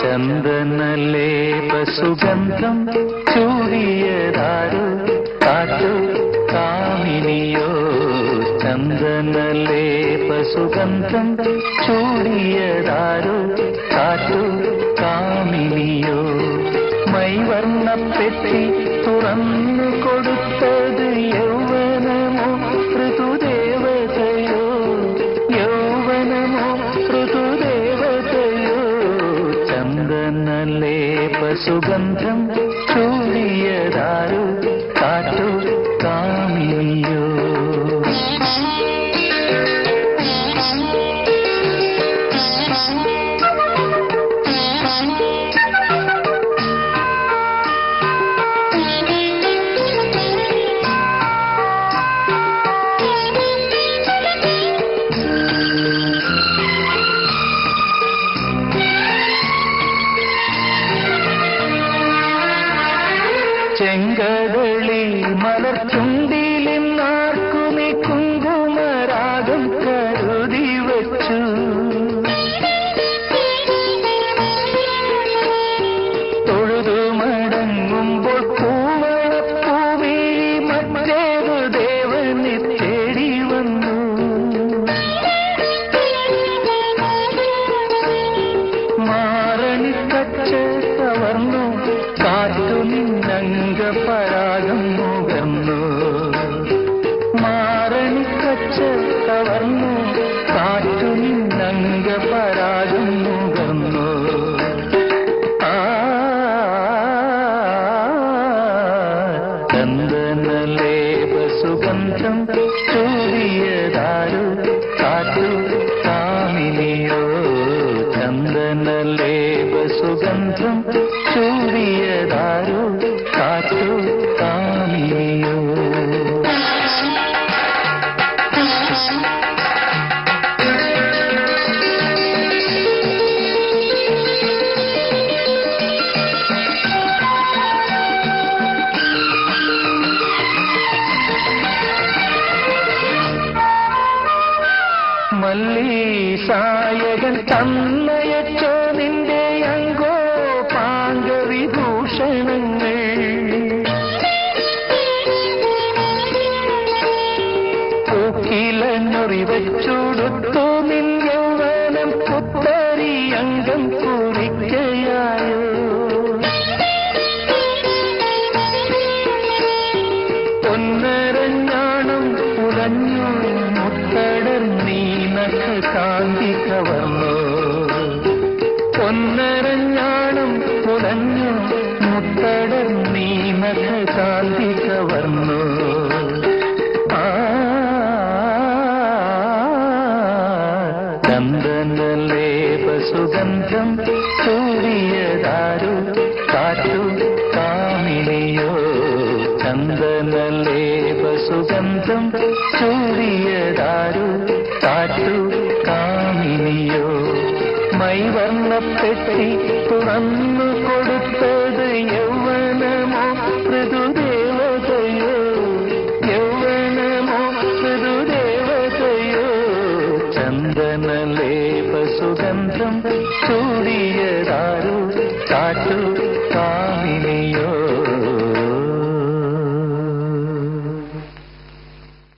ചന്ദനലേപ സുഗന്ധം ചൂടിയതാരോ കാറ്റു കാമിനിയോ ചന്ദനലേപ സുഗന്ധം ചൂടിയതാരോ കാറ്റു കാമിനിയോ മൈവർണ്ണപ്പെട്ടി തുറന്നു കൊടുത്തത് യൗവനമോ ഋതുദേവതയോ യൗവനമോ ഋതുദേവതയോ ചന്ദനലേപ സുഗന്ധം ചൂടിയതാരു കാറ്റു കാമിനിയോ ചെങ്കടളി മലർച്ചുണ്ടിലിന്നാർക്കുമി കുങ്കുമരാഗം കരുതി വച്ചു തൊഴുതു മടങ്ങുമ്പോൾ പൂവളപ്പൂവി മറ്റേതു ദേവനെ തേടി വന്നു മാറണിക്കച്ച കവർന്നു കാറ്റു നിന്നംഗ പരാഗം മുകർന്നു മാറണിക്കച്ച കവർന്നു കാറ്റു നിന്നംഗ പരാഗം മുകർന്നു ആ ചന്ദനലേപ സുഗന്ധം ചൂടിയതാരു കാറ്റു കാമിനിയോ ചന്ദനലേപ സുഗന്ധം ചൂടിയതാരു കാറ്റു കാമിനിയോ മല്ലീസായകൻ തന്നയച്ചോ നിന്റെ അങ്കോ പാങ്കവിഭൂഷണങ്ങൾ പൂക്കിലഞ്ഞൊറി വെച്ചുടുത്തു നിൻ യൗവനം പുത്തരി അംഗം കുറിക്കയായോ പൊന്നരഞ്ഞാണം ഉലഞ്ഞു മുത്തടർ നീനക കാന്തി കവർന്നു പൊന്നരഞ്ഞാണം ഉലഞ്ഞു മുത്തടർ നീനക കാന്തി കവർന്നു ആ ചന്ദനലേപ സുഗന്ധം സൂര്യദാരു കാറ്റു കാമിനിയോ ചന്ദനലേപ സുഗന്ധം സൂര്യദാരു കാറ്റു കാമിനിയോ മൈവർണ്ണപ്പെട്ടി തുറന്നു കൊടുത്തത് യൗവനമോ ഋതുദേവതയോ യൗവനമോ ഋതുദേവതയോ ചന്ദനലേപ സുഗന്ധം ചൂടിയതാരു കാറ്റു കാ